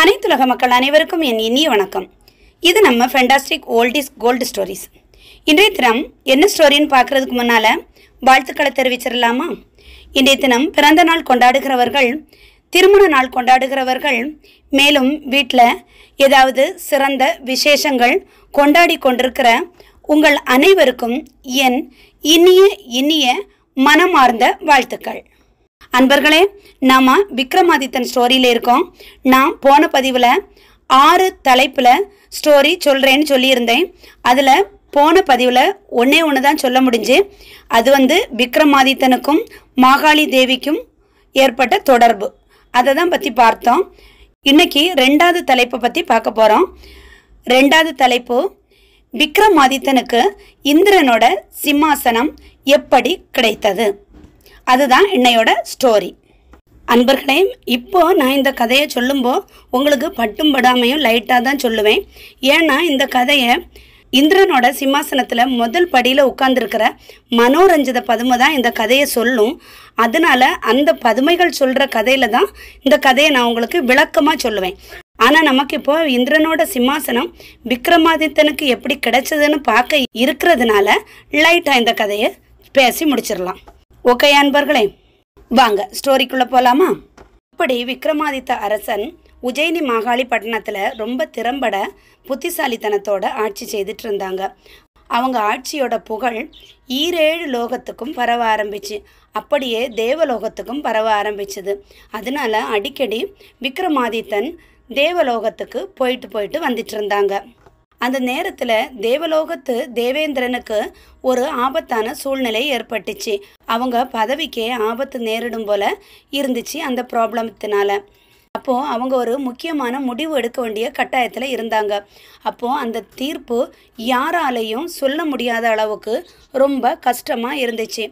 அனைத்துலக மக்கள் அனைவருக்கும் என் இனிய வணக்கம் இது நம்ம ஃபெண்டாஸ்டிக் ஓல்டிஸ் கோல்டு ஸ்டோரிஸ் இன்றைய தினம் என்ன ஸ்டோரின்னு பார்க்கறதுக்கு முன்னால் வாழ்த்துக்களை தெரிவிச்சிடலாமா இன்றைய தினம் பிறந்த நாள் கொண்டாடுகிறவர்கள் திருமண நாள் கொண்டாடுகிறவர்கள் மேலும் வீட்டில் ஏதாவது சிறந்த விசேஷங்கள் கொண்டாடி கொண்டிருக்கிற உங்கள் அனைவருக்கும் என் இனிய இனிய மனமார்ந்த வாழ்த்துக்கள் அன்பர்களே நாம விக்ரமாதித்தன் ஸ்டோரியில் இருக்கோம் நான் போன பதிவில் ஆறு தலைப்பில் ஸ்டோரி சொல்கிறேன்னு சொல்லியிருந்தேன் அதில் போன பதிவில் ஒன்றே ஒன்று தான் சொல்ல முடிஞ்சு அது வந்து விக்ரமாதித்தனுக்கும் மாகாளி தேவிக்கும் ஏற்பட்ட தொடர்பு அதை தான் பற்றி பார்த்தோம் இன்னைக்கு ரெண்டாவது தலைப்பை பற்றி பார்க்க போகிறோம் ரெண்டாவது தலைப்பு விக்ரமாதித்தனுக்கு இந்திரனோட சிம்மாசனம் எப்படி கிடைத்தது அதுதான் இன்னையோட ஸ்டோரி அன்பர்களே இப்போ நான் இந்த கதையை சொல்லும்போது உங்களுக்கு பட்டும் படாமையும் லைட்டாக தான் சொல்லுவேன் ஏன்னா இந்த கதையை இந்திரனோட சிம்மாசனத்தில் முதல் படியில் உட்கார்ந்துருக்கிற மனோரஞ்சித பதுமை தான் இந்த கதையை சொல்லும் அதனால அந்த பதுமைகள் சொல்கிற கதையில தான் இந்த கதையை நான் உங்களுக்கு விளக்கமாக சொல்லுவேன் ஆனால் நமக்கு இப்போ இந்திரனோட சிம்மாசனம் விக்ரமாதித்தனுக்கு எப்படி கிடைச்சதுன்னு பார்க்க இருக்கிறதுனால லைட்டாக இந்த கதையை பேசி முடிச்சிடலாம் ஓகே அன்பர்களே வாங்க ஸ்டோரிக்குள்ளே போகலாமா இப்படி விக்ரமாதித்த அரசன் உஜயினி மாகாளி பட்டணத்தில் ரொம்ப திறம்பட புத்திசாலித்தனத்தோட ஆட்சி செய்துட்டு இருந்தாங்க அவங்க ஆட்சியோட புகழ் ஈரேழு லோகத்துக்கும் பரவ ஆரம்பிச்சு அப்படியே தேவலோகத்துக்கும் பரவ ஆரம்பிச்சுது அதனால அடிக்கடி விக்ரமாதித்தன் தேவலோகத்துக்கு போயிட்டு போயிட்டு வந்துட்டு இருந்தாங்க அந்த நேரத்தில் தேவலோகத்து தேவேந்திரனுக்கு ஒரு ஆபத்தான சூழ்நிலை ஏற்பட்டுச்சு அவங்க பதவிக்கே ஆபத்து நேரிடும் போல இருந்துச்சு அந்த ப்ராப்ளத்தினால அப்போது அவங்க ஒரு முக்கியமான முடிவு எடுக்க வேண்டிய கட்டாயத்தில் இருந்தாங்க அப்போது அந்த தீர்ப்பு யாராலையும் சொல்ல முடியாத அளவுக்கு ரொம்ப கஷ்டமாக இருந்துச்சு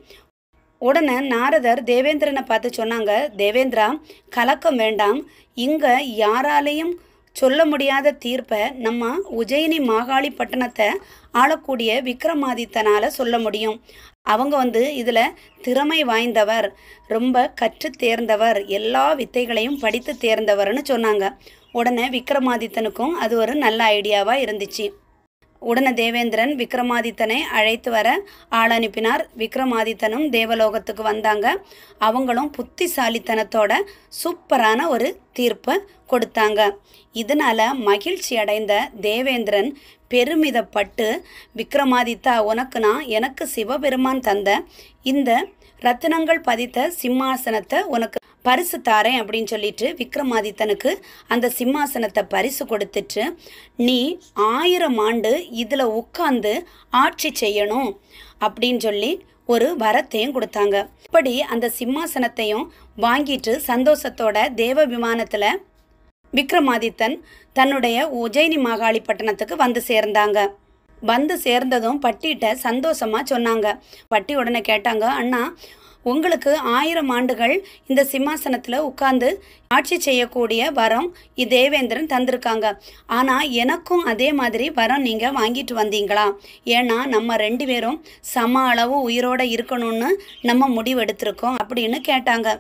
உடனே நாரதர் தேவேந்திரனை பார்த்து சொன்னாங்க தேவேந்திரா கலக்கம் வேண்டாம் இங்கே யாராலையும் சொல்ல முடியாத தீர்ப்பை நம்ம உஜயினி மாகாளி பட்டணத்தை ஆளக்கூடிய விக்ரமாதித்தனால் சொல்ல முடியும் அவங்க வந்து இதில் திறமை வாய்ந்தவர் ரொம்ப கற்று தேர்ந்தவர் எல்லா வித்தைகளையும் படித்து தேர்ந்தவர்னு சொன்னாங்க உடனே விக்ரமாதித்தனுக்கும் அது ஒரு நல்ல ஐடியாவாக இருந்துச்சு உடனே தேவேந்திரன் விக்ரமாதித்தனை அழைத்து வர ஆள் அனுப்பினார் விக்ரமாதித்தனும் தேவலோகத்துக்கு வந்தாங்க அவங்களும் புத்திசாலித்தனத்தோட சூப்பரான ஒரு தீர்ப்பை கொடுத்தாங்க இதனால மகிழ்ச்சி அடைந்த தேவேந்திரன் பெருமிதப்பட்டு விக்ரமாதித்தா உனக்கு நான் எனக்கு சிவபெருமான் தந்த இந்த ரத்தினங்கள் பதித்த சிம்மாசனத்தை உனக்கு பரிசு தாரேன் அப்படின்னு சொல்லிட்டு விக்ரமாதித்தனுக்கு அந்த சிம்மாசனத்தை பரிசு கொடுத்துட்டு நீ ஆயிரம் ஆண்டு இதில் உட்கார்ந்து ஆட்சி செய்யணும் அப்படின்னு சொல்லி ஒரு வரத்தையும் கொடுத்தாங்க இப்படி அந்த சிம்மாசனத்தையும் வாங்கிட்டு சந்தோஷத்தோட தேவ விமானத்தில் விக்ரமாதித்தன் தன்னுடைய உஜயினி மாகாளி பட்டணத்துக்கு வந்து சேர்ந்தாங்க வந்து சேர்ந்ததும் பட்டிகிட்ட சந்தோஷமா சொன்னாங்க பட்டி உடனே கேட்டாங்க அண்ணா உங்களுக்கு ஆயிரம் ஆண்டுகள் இந்த சிம்மாசனத்தில் உட்கார்ந்து ஆட்சி செய்யக்கூடிய வரம் தேவேந்திரன் தந்திருக்காங்க ஆனால் எனக்கும் அதே மாதிரி வரம் நீங்கள் வாங்கிட்டு வந்தீங்களா ஏன்னா நம்ம ரெண்டு பேரும் சம அளவு உயிரோட இருக்கணும்னு நம்ம முடிவெடுத்திருக்கோம் அப்படின்னு கேட்டாங்க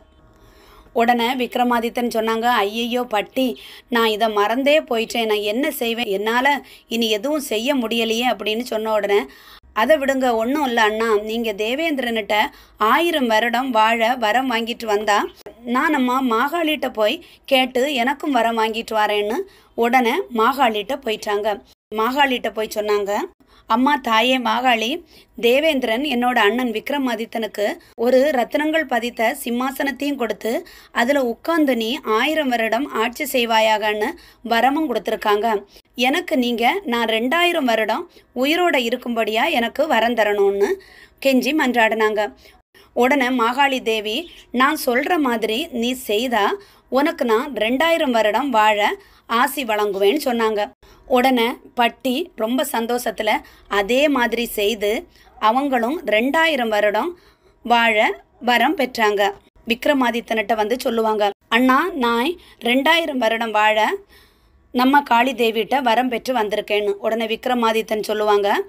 உடனே விக்ரமாதித்தன் சொன்னாங்க ஐயையோ பட்டி நான் இதை மறந்தே போயிட்டேன் நான் என்ன செய்வேன் என்னால் இனி எதுவும் செய்ய முடியலையே அப்படின்னு சொன்ன உடனே அதை விடுங்க ஒன்றும் இல்லை அண்ணா நீங்கள் தேவேந்திரன்கிட்ட ஆயிரம் வருடம் வாழ வரம் வாங்கிட்டு வந்தா நான் நம்ம மாகாளிகிட்ட போய் கேட்டு எனக்கும் வரம் வாங்கிட்டு வரேன்னு உடனே மாகாளிகிட்ட போயிட்டாங்க மாகாளிகிட்ட போய் சொன்னாங்க அம்மா தாயே மாகாளி தேவேந்திரன் என்னோட அண்ணன் விக்ரமாதித்தனுக்கு ஒரு ரத்தினங்கள் பதித்த சிம்மாசனத்தையும் கொடுத்து அதில் உட்கார்ந்து நீ ஆயிரம் வருடம் ஆட்சி செய்வாயாகன்னு வரமும் கொடுத்துருக்காங்க எனக்கு நீங்கள் நான் ரெண்டாயிரம் வருடம் உயிரோட இருக்கும்படியா எனக்கு வரம் தரணும்னு கெஞ்சி மன்றாடினாங்க உடனே மாகாளி தேவி நான் சொல்கிற மாதிரி நீ செய்தா உனக்கு நான் ரெண்டாயிரம் வருடம் வாழ ஆசி வழங்குவேன்னு சொன்னாங்க உடனே பட்டி ரொம்ப சந்தோஷத்தில் அதே மாதிரி செய்து அவங்களும் ரெண்டாயிரம் வருடம் வாழ வரம் பெற்றாங்க விக்ரமாதித்தன்கிட்ட வந்து சொல்லுவாங்க அண்ணா நான் ரெண்டாயிரம் வருடம் வாழ நம்ம காளி தேவிகிட்ட வரம் பெற்று வந்திருக்கேன்னு உடனே விக்ரமாதித்தன் சொல்லுவாங்க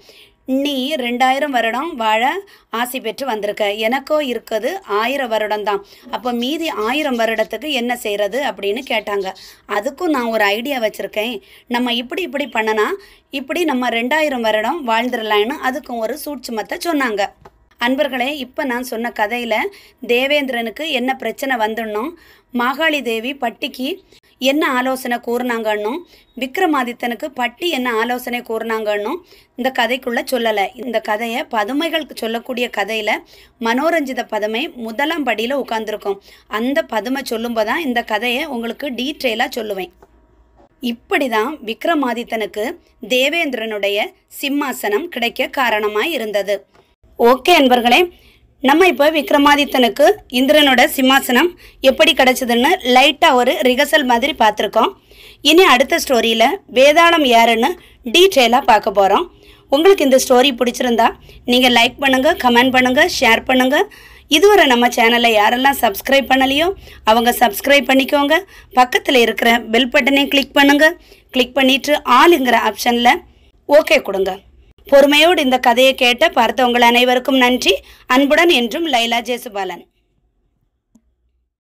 நீ ரெண்டாயிரம் வருடம் வாழ ஆசை பெற்று வந்திருக்க எனக்கோ இருக்குது ஆயிரம் வருடம் தான் அப்போ மீதி ஆயிரம் வருடத்துக்கு என்ன செய்கிறது அப்படின்னு கேட்டாங்க அதுக்கும் நான் ஒரு ஐடியா வச்சுருக்கேன் நம்ம இப்படி இப்படி பண்ணனா இப்படி நம்ம ரெண்டாயிரம் வருடம் வாழ்ந்துடலான்னு அதுக்கும் ஒரு சூட்சுமத்தை சொன்னாங்க அன்பர்களே இப்போ நான் சொன்ன கதையில் தேவேந்திரனுக்கு என்ன பிரச்சனை வந்துடணும் மாகாளி தேவி பட்டிக்கு என்ன ஆலோசனை கூறினாங்கன்னும் விக்ரமாதித்தனுக்கு பட்டி என்ன ஆலோசனை கூறினாங்கன்னும் இந்த கதைக்குள்ளே சொல்லலை இந்த கதையை பதுமைகளுக்கு சொல்லக்கூடிய கதையில் மனோரஞ்சித பதுமை முதலாம் படியில் உட்காந்துருக்கோம் அந்த பதுமை சொல்லும்போது தான் இந்த கதையை உங்களுக்கு டீட்டெயிலாக சொல்லுவேன் இப்படி தான் விக்ரமாதித்தனுக்கு தேவேந்திரனுடைய சிம்மாசனம் கிடைக்க காரணமாய் இருந்தது ஓகே அன்பர்களே நம்ம இப்போ விக்ரமாதித்தனுக்கு இந்திரனோட சிம்மாசனம் எப்படி கிடைச்சதுன்னு லைட்டாக ஒரு ரிகர்சல் மாதிரி பார்த்துருக்கோம் இனி அடுத்த ஸ்டோரியில் வேதாளம் யாருன்னு டீட்டெயிலாக பார்க்க போகிறோம் உங்களுக்கு இந்த ஸ்டோரி பிடிச்சிருந்தா நீங்கள் லைக் பண்ணுங்கள் கமெண்ட் பண்ணுங்கள் ஷேர் பண்ணுங்கள் இதுவரை நம்ம சேனலை யாரெல்லாம் சப்ஸ்கிரைப் பண்ணலையோ அவங்க சப்ஸ்கிரைப் பண்ணிக்கோங்க பக்கத்தில் இருக்கிற பெல் பட்டனையும் கிளிக் பண்ணுங்கள் கிளிக் பண்ணிவிட்டு ஆளுங்கிற ஆப்ஷனில் ஓகே கொடுங்க பொறுமையோடு இந்த கதையை கேட்ட பார்த்தவங்கள் அனைவருக்கும் நன்றி அன்புடன் என்றும் லைலா ஜேசுபாலன்